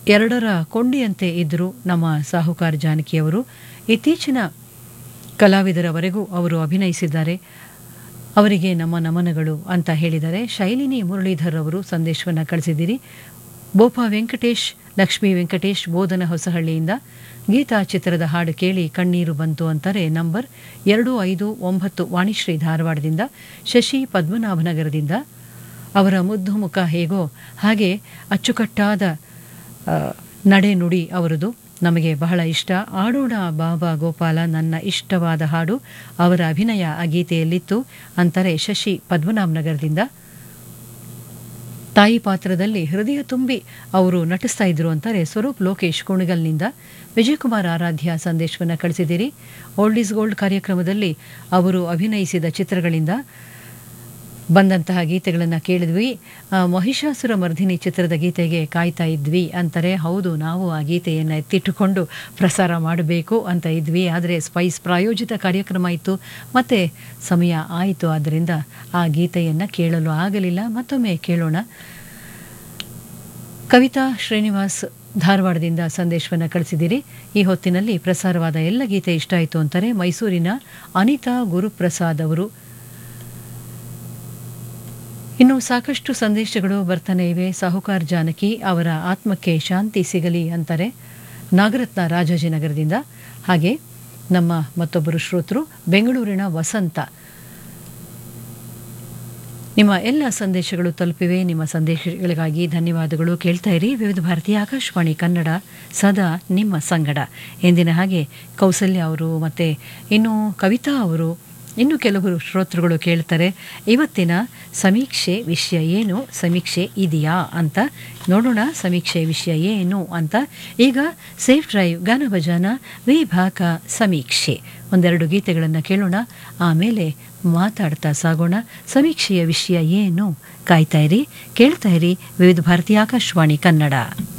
ಎರಡರ ಕೊಂಡಿಯಂತೆ ಇದ್ದರು ನಮ್ಮ ಸಾಹುಕಾರ ಜಾನಕಿಯವರು ಇತ್ತೀಚಿನ ಕಲಾವಿದರವರೆಗೂ ಅವರು ಅಭಿನಯಿಸಿದ್ದಾರೆ ಅವರಿಗೆ ನಮ್ಮ ನಮನಗಳು ಅಂತ ಹೇಳಿದ್ದಾರೆ ಶೈಲಿನಿ ಮುರಳೀಧರ್ ಅವರು ಸಂದೇಶವನ್ನು ಕಳಿಸಿದ್ದೀರಿ ಬೋಪ ವೆಂಕಟೇಶ್ ಲಕ್ಷ್ಮೀ ವೆಂಕಟೇಶ್ ಬೋಧನ ಹೊಸಹಳ್ಳಿಯಿಂದ ಗೀತಾ ಚಿತ್ರದ ಹಾಡು ಕೇಳಿ ಕಣ್ಣೀರು ಬಂತು ಅಂತಾರೆ ನಂಬರ್ ಎರಡು ಐದು ಒಂಬತ್ತು ವಾಣಿಶ್ರೀ ಧಾರವಾಡದಿಂದ ಶಶಿ ಪದ್ಮನಾಭನಗರದಿಂದ ಅವರ ಮುದ್ದು ಮುಖ ಹೇಗೋ ಹಾಗೆ ಅಚ್ಚುಕಟ್ಟಾದ ಆ, ನಡೆ ನುಡಿ ಅವರದು ನಮಗೆ ಬಹಳ ಇಷ್ಟ ಆಡೋಣ ಬಾಬಾ ಗೋಪಾಲ ನನ್ನ ಇಷ್ಟವಾದ ಹಾಡು ಅವರ ಅಭಿನಯ ಆ ಗೀತೆಯಲ್ಲಿತ್ತು ಅಂತಾರೆ ಶಶಿ ಪದ್ಮನಾಭನಗರದಿಂದ ತಾಯಿ ಪಾತ್ರದಲ್ಲಿ ಹೃದಯ ತುಂಬಿ ಅವರು ನಟಿಸ್ತಾ ಇದ್ರು ಅಂತಾರೆ ಸ್ವರೂಪ್ ಲೋಕೇಶ್ ಕುಣಿಗಲ್ನಿಂದ ವಿಜಯಕುಮಾರ್ ಆರಾಧ್ಯ ಸಂದೇಶವನ್ನು ಕಳಿಸಿದ್ದೀರಿ ಓಲ್ಡ್ ಈಸ್ ಗೋಲ್ಡ್ ಕಾರ್ಯಕ್ರಮದಲ್ಲಿ ಅವರು ಅಭಿನಯಿಸಿದ ಚಿತ್ರಗಳಿಂದ ಬಂದಂತಹ ಗೀತೆಗಳನ್ನು ಕೇಳಿದ್ವಿ ಆ, ಮಹಿಷಾಸುರ ಮರ್ಧಿನಿ ಚಿತ್ರದ ಗೀತೆಗೆ ಕಾಯ್ತಾ ಇದ್ವಿ ಅಂತಾರೆ ಹೌದು ನಾವು ಆ ಗೀತೆಯನ್ನು ಎತ್ತಿಟ್ಟುಕೊಂಡು ಪ್ರಸಾರ ಮಾಡಬೇಕು ಅಂತ ಇದ್ವಿ ಆದರೆ ಸ್ಪೈಸ್ ಪ್ರಾಯೋಜಿತ ಕಾರ್ಯಕ್ರಮ ಇತ್ತು ಮತ್ತು ಸಮಯ ಆಯಿತು ಆದ್ದರಿಂದ ಆ ಗೀತೆಯನ್ನು ಕೇಳಲು ಆಗಲಿಲ್ಲ ಮತ್ತೊಮ್ಮೆ ಕೇಳೋಣ ಕವಿತಾ ಶ್ರೀನಿವಾಸ್ ಧಾರವಾಡದಿಂದ ಸಂದೇಶವನ್ನು ಕಳಿಸಿದ್ದೀರಿ ಈ ಹೊತ್ತಿನಲ್ಲಿ ಪ್ರಸಾರವಾದ ಎಲ್ಲ ಗೀತೆ ಇಷ್ಟ ಆಯಿತು ಅಂತಾರೆ ಮೈಸೂರಿನ ಅನಿತಾ ಗುರುಪ್ರಸಾದ್ ಅವರು ಇನ್ನು ಸಾಕಷ್ಟು ಸಂದೇಶಗಳು ಬರ್ತಾನೆ ಇವೆ ಸಾಹುಕಾರ್ ಜಾನಕಿ ಅವರ ಆತ್ಮಕ್ಕೆ ಶಾಂತಿ ಸಿಗಲಿ ಅಂತಾರೆ ನಾಗರತ್ನ ರಾಜಾಜಿನಗರದಿಂದ ಹಾಗೆ ನಮ್ಮ ಮತ್ತೊಬ್ಬರು ಶ್ರೋತೃ ಬೆಂಗಳೂರಿನ ವಸಂತ ನಿಮ್ಮ ಎಲ್ಲ ಸಂದೇಶಗಳು ತಲುಪಿವೆ ನಿಮ್ಮ ಸಂದೇಶಗಳಿಗಾಗಿ ಧನ್ಯವಾದಗಳು ಕೇಳ್ತಾ ಇರಿ ವಿವಿಧ ಭಾರತೀಯ ಆಕಾಶವಾಣಿ ಕನ್ನಡ ಸದಾ ನಿಮ್ಮ ಸಂಗಡ ಎಂದಿನ ಹಾಗೆ ಕೌಸಲ್ಯ ಅವರು ಮತ್ತು ಇನ್ನು ಕವಿತಾ ಅವರು ಇನ್ನು ಕೆಲವರು ಶ್ರೋತೃಗಳು ಕೇಳ್ತಾರೆ ಇವತ್ತಿನ ಸಮೀಕ್ಷೆ ವಿಷಯ ಏನು ಸಮೀಕ್ಷೆ ಇದೆಯಾ ಅಂತ ನೋಡೋಣ ಸಮೀಕ್ಷೆ ವಿಷಯ ಏನು ಅಂತ ಈಗ ಸೇಫ್ ಡ್ರೈವ್ ಗಾನ ಭಜಾನ ವಿಭಾಗ ಸಮೀಕ್ಷೆ ಒಂದೆರಡು ಗೀತೆಗಳನ್ನು ಕೇಳೋಣ ಆಮೇಲೆ ಮಾತಾಡ್ತಾ ಸಾಗೋಣ ಸಮೀಕ್ಷೆಯ ವಿಷಯ ಏನು ಕಾಯ್ತಾ ಇರಿ ಕೇಳ್ತಾ ಇರಿ ವಿವಿಧ ಭಾರತೀಯ ಆಕಾಶವಾಣಿ ಕನ್ನಡ